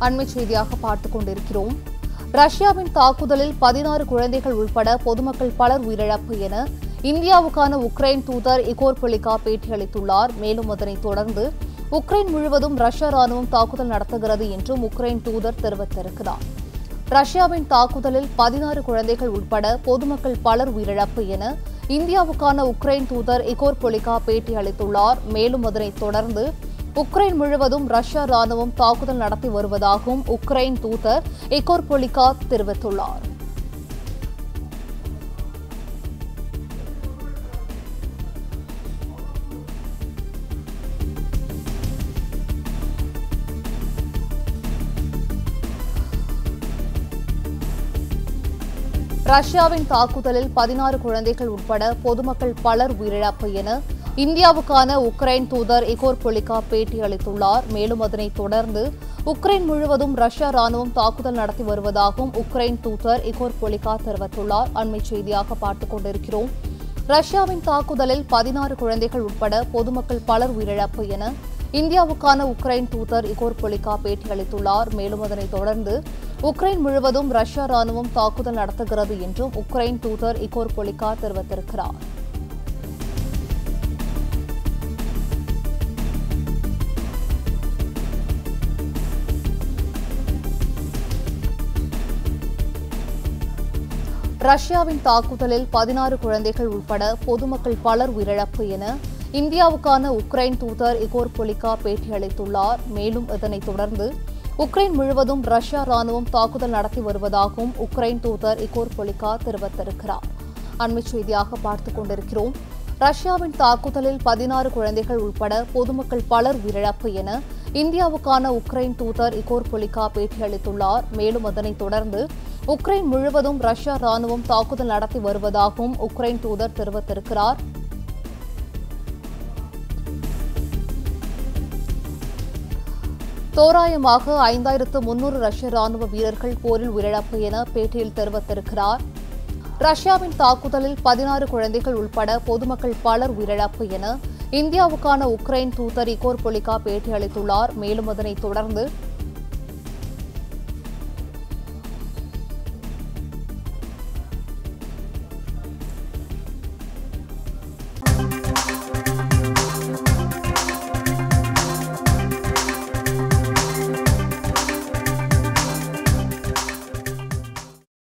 அண்மை செய்தியாக பார்த்துக் கொண்டிருக்கிறோம் ரஷ்யாவின் தாக்குதலில் பதினாறு குழந்தைகள் உள்பட பொதுமக்கள் பலர் உயிரிழப்பு என இந்தியாவுக்கான உக்ரைன் தூதர் இகோர் பொலிகா பேட்டியளித்துள்ளார் மேலும் அதனைத் தொடர்ந்து உக்ரைன் முழுவதும் ரஷ்ய ராணுவம் தாக்குதல் நடத்துகிறது என்றும் உக்ரைன் தூதர் தெரிவித்திருக்கிறார் ரஷ்யாவின் தாக்குதலில் பதினாறு குழந்தைகள் உட்பட பொதுமக்கள் பலர் உயிரிழப்பு என இந்தியாவுக்கான உக்ரைன் தூதர் இகோர் பொலிகா பேட்டி அளித்துள்ளார் மேலும் அதனைத் தொடர்ந்து உக்ரைன் முழுவதும் ரஷ்ய ராணுவம் தாக்குதல் நடத்தி வருவதாகவும் உக்ரைன் தூதர் இகோர் பொலிகா தெரிவித்துள்ளார் ரஷ்யாவின் தாக்குதலில் பதினாறு குழந்தைகள் உட்பட பொதுமக்கள் பலர் உயிரிழப்பு என இந்தியாவுக்கான உக்ரைன் தூதர் இகோர் பொலிகா பேட்டி அளித்துள்ளார் மேலும் அதனைத் தொடர்ந்து உக்ரைன் முழுவதும் ரஷ்யா ராணுவம் தாக்குதல் நடத்தி வருவதாகவும் உக்ரைன் தூதர் இகோர் பொலிகா தெரிவித்துள்ளார் அண்மை செய்தியாக பார்த்துக் கொண்டிருக்கிறோம் ரஷ்யாவின் தாக்குதலில் பதினாறு குழந்தைகள் உட்பட பொதுமக்கள் பலர் உயிரிழப்பு என இந்தியாவுக்கான உக்ரைன் தூதர் இகோர் பொலிகா பேட்டி அளித்துள்ளார் மேலும் அதனைத் தொடர்ந்து உக்ரைன் முழுவதும் ரஷ்யா ராணுவம் தாக்குதல் நடத்துகிறது என்றும் உக்ரைன் தூதர் இகோர் பொலிகா தெரிவித்திருக்கிறார் ரஷ்யாவின் தாக்குதலில் பதினாறு குழந்தைகள் உட்பட பொதுமக்கள் பலர் உயிரிழப்பு என இந்தியாவுக்கான உக்ரைன் தூதர் இகோர் பொலிகா பேட்டியளித்துள்ளார் மேலும் இதனைத் தொடர்ந்து உக்ரைன் முழுவதும் ரஷ்யா ராணுவம் தாக்குதல் நடத்தி வருவதாகவும் உக்ரைன் தூதர் இகோர் பொலிகா தெரிவித்திருக்கிறார் அண்மைச் செய்தியாக பார்த்துக் கொண்டிருக்கிறோம் ரஷ்யாவின் தாக்குதலில் பதினாறு குழந்தைகள் உட்பட பொதுமக்கள் பலர் உயிரிழப்பு என இந்தியாவுக்கான உக்ரைன் தூதர் இகோர் பொலிகா பேட்டியளித்துள்ளார் மேலும் அதனைத் தொடர்ந்து உக்ரைன் முழுவதும் ரஷ்யா ராணுவம் தாக்குதல் நடத்தி வருவதாகவும் உக்ரைன் தூதர் தெரிவித்திருக்கிறார் தோராயமாக ஐந்தாயிரத்து முன்னூறு ரஷ்ய ராணுவ வீரர்கள் போரில் உயிரிழப்பு என பேட்டியில் தெரிவித்திருக்கிறார் ரஷ்யாவின் தாக்குதலில் பதினாறு குழந்தைகள் உள்பட பொதுமக்கள் பலர் உயிரிழப்பு என இந்தியாவுக்கான உக்ரைன் தூதர் இகோர் பொலிகா பேட்டி அளித்துள்ளார் மேலும் அதனைத் தொடர்ந்து